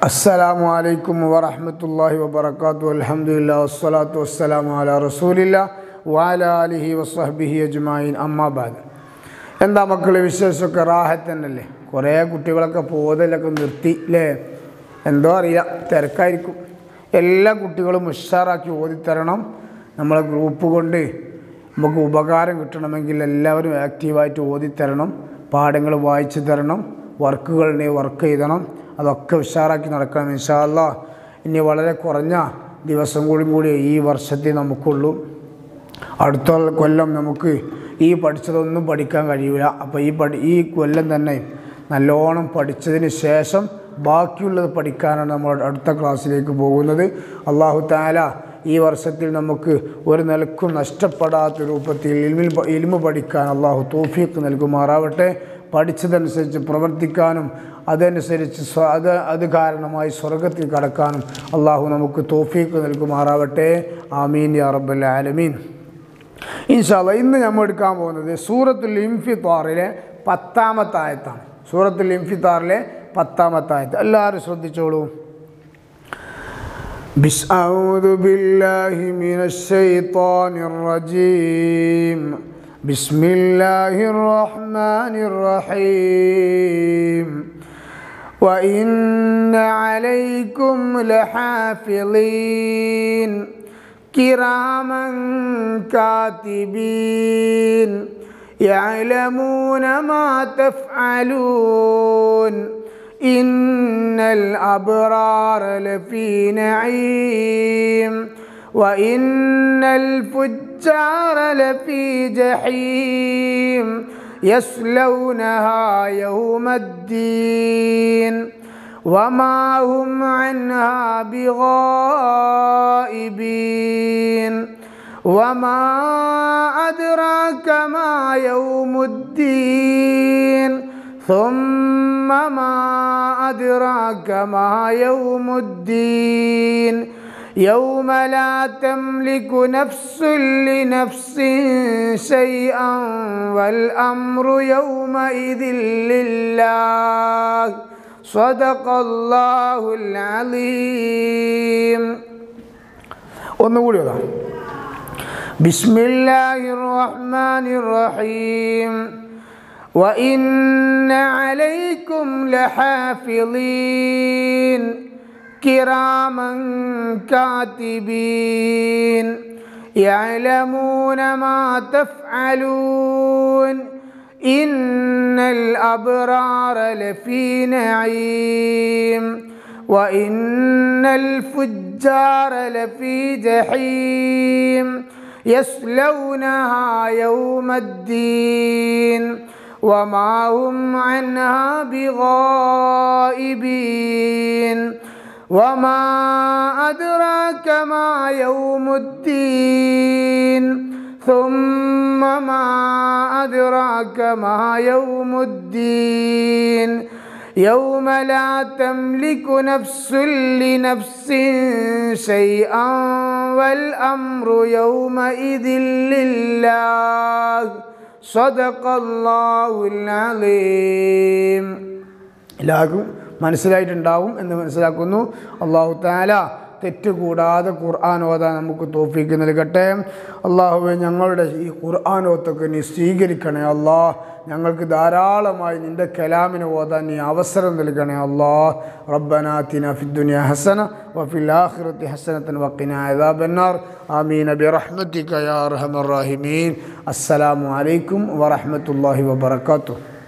അസ്സലാമു അലൈക്കും വറഹ്മത്തുള്ളാഹി വബറകാത്തു അൽഹംദുലില്ലാ വസ്സലാത്തു വസ്സലാമു അലാ റസൂലില്ലാ വഅല ആലിഹി വസ്വഹ്ബിഹി അജ്മഈൻ അമ്മാ ബാദ് എന്താ മക്കളെ വിശേഷമൊക്കെ റാഹത്ത് തന്നെയല്ലേ കുറേ കുട്ടികളൊക്കെ പോതലൊക്കെ നിർത്തി അല്ലേ എന്തോ അറിയില്ല തിരക്കായിരിക്കും എല്ലാ കുട്ടികളും ഉഷാറാക്കി ഓതിത്തരണം നമ്മളെ ഗ്രൂപ്പ് കൊണ്ട് നമുക്ക് ഉപകാരം കിട്ടണമെങ്കിൽ എല്ലാവരും ആക്റ്റീവായിട്ട് ഓതിത്തരണം പാഠങ്ങൾ വായിച്ചു തരണം വർക്കുകളുണ്ടെങ്കിൽ വർക്ക് എഴുതണം അതൊക്കെ ഉഷാറാക്കി നടക്കണം ഇൻഷാല്ല ഇനി വളരെ കുറഞ്ഞ ദിവസം കൂടി കൂടി ഈ വർഷത്തെ നമുക്കുള്ളൂ അടുത്ത കൊല്ലം നമുക്ക് ഈ പഠിച്ചതൊന്നും പഠിക്കാൻ കഴിയില്ല അപ്പോൾ ഈ പഠി ഈ കൊല്ലം തന്നെ നല്ലോണം പഠിച്ചതിന് ശേഷം ബാക്കിയുള്ളത് പഠിക്കാനാണ് നമ്മൾ അടുത്ത ക്ലാസ്സിലേക്ക് പോകുന്നത് അള്ളാഹു താല ഈ വർഷത്തിൽ നമുക്ക് ഒരു നിലക്കും നഷ്ടപ്പെടാത്ത രൂപത്തിൽ ഇൽമിൽ ഇൽമ പഠിക്കാൻ അള്ളാഹു തോഫീക്ക് നൽകുമാറാവട്ടെ പഠിച്ചതനുസരിച്ച് പ്രവർത്തിക്കാനും അതനുസരിച്ച് സ്വ അത് അത് കാരണമായി സ്വർഗത്തിൽ കടക്കാനും അള്ളാഹു നമുക്ക് തോഫീക്ക് നൽകുമാറാവട്ടെ ആമീൻ യാ റബ്ബൽ ആലമീൻ ഇൻഷാല്ല ഇന്ന് നമ്മൾ എടുക്കാൻ പോകുന്നത് സൂറത്തുൽ ഇംഫിത്താറിലെ പത്താമത്തെ ആയത്താണ് സൂറത്തുൽ ഇംഫിത്താറിലെ പത്താമത്തെ ആയത്ത് എല്ലാവരും ശ്രദ്ധിച്ചോളൂ بس أعوذ بالله من الشيطان الرجيم بسم الله الرحمن الرحيم وإن عليكم لحافظين كراما كاتبين يعلمون ما تفعلون إن الأبرار لفي نعيم وإن الفجار لفي جحيم يصلونها يوم الدين وما هم عنها بغائبين وما أدراك ما يوم الدين ثم ما أدراك ما يوم الدين يوم لا تملك نفس لنفس شيئا والأمر يومئذ لله صدق الله العظيم ഒന്നുകൂടി അതാണ് بسم الله الرحمن الرحيم وإن عليكم لحافظين كراما كاتبين يعلمون ما تفعلون إن الأبرار لفي نعيم وإن الفجار لفي جحيم يصلونها يوم الدين وما هم عنها بغائبين وما أدراك ما يوم الدين ثم ما أدراك ما يوم الدين يوم لا تملك نفس لنفس شيئا والأمر يومئذ لله صدق الله العظيم എല്ലാവർക്കും മനസ്സിലായിട്ടുണ്ടാവും എന്ന് മനസ്സിലാക്കുന്നു അള്ളാഹു താല തെറ്റുകൂടാതെ ഖുർആൻ ഓതാൻ നമുക്ക് തോഫിക്ക് നൽകട്ടെ അള്ളാഹുവെ ഞങ്ങളുടെ ഈ ഖുർആൻ ഓത്തൊക്കെ നീ സ്വീകരിക്കണേ അള്ളാഹ് ഞങ്ങൾക്ക് ധാരാളമായി നിൻ്റെ കലാമിനെ ഓതാൻ നീ അവസരം നൽകണേ അള്ളാഹ് റബ്ബനാത്തിന ഫിദ്ദുനിയ ഹസന വഫിൽ ആഖിറത്തി ഹസനത്തൻ വഖിന അദാബന്നാർ ആമീൻ ബിറഹ്മതിക യാ അർഹമർ റഹീമീൻ അസ്സലാമു അലൈക്കും വറഹ്മത്തുള്ളാഹി വബറകാതുഹു